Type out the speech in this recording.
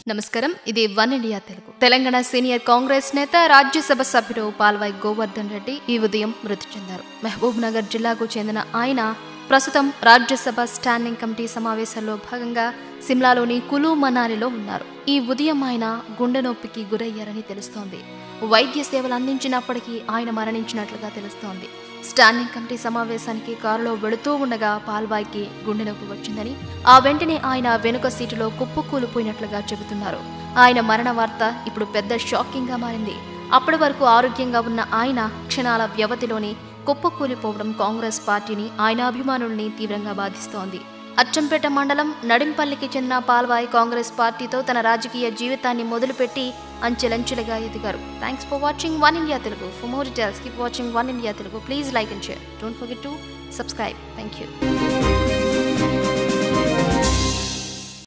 నమస్కారం ఇది One India Telugu Telangana senior Congress నేత రాజ్యసభ సభ్యుడు పాల్వాయి గోవర్ధన్ రెడ్డి ఈ ఉదయం మృతి చెందారు మహబూబ్ నగర్ జిల్లాకు చెందిన ఆయన ప్రస్తుతం రాజ్యసభ స్టాండింగ్ కమిటీ సమావేశంలో భాగంగా సిమ్లాలోని కులు మనాలిలో ఉన్నారు ఈ ఉదయం ఆయన గుండె నొప్పికి గురయ్యారని తెలుస్తోంది వైద్య సేవలు అందించినప్పటికీ ఆయన మరణించినట్లుగా తెలుస్తోంది స్టాండింగ్ కమిటీ సమావేశానికి కారులో వెళుతూ ఉండగా పాల్వాయికి గుండె నొప్పి వచ్చిందని ఆ వెంటనే ఆయన వెనుక సీటులో కుప్పకూలిపోయినట్లుగా చెబుతున్నారు ఆయన మరణ వార్త ఇప్పుడు పెద్ద షాకింగ్ గా మారింది అప్పటి వరకు ఆరోగ్యంగా ఉన్న ఆయన క్షణాల వ్యవధిలోనే కుప్పకూలిపోవడం కాంగ్రెస్ పార్టీని ఆయన అభిమానుల్ని తీవ్రంగా బాధిస్తోంది అచ్చంపేట మండలం నడింపల్లికి చెందిన పాల్వాయి కాంగ్రెస్ పార్టీతో తన రాజకీయ జీవితాన్ని మొదలుపెట్టి అంచెలంచెలుగా ఎదిగారు thanks for watching One India Telugu for more details keep watching One India Telugu please like and share don't forget to subscribe thank you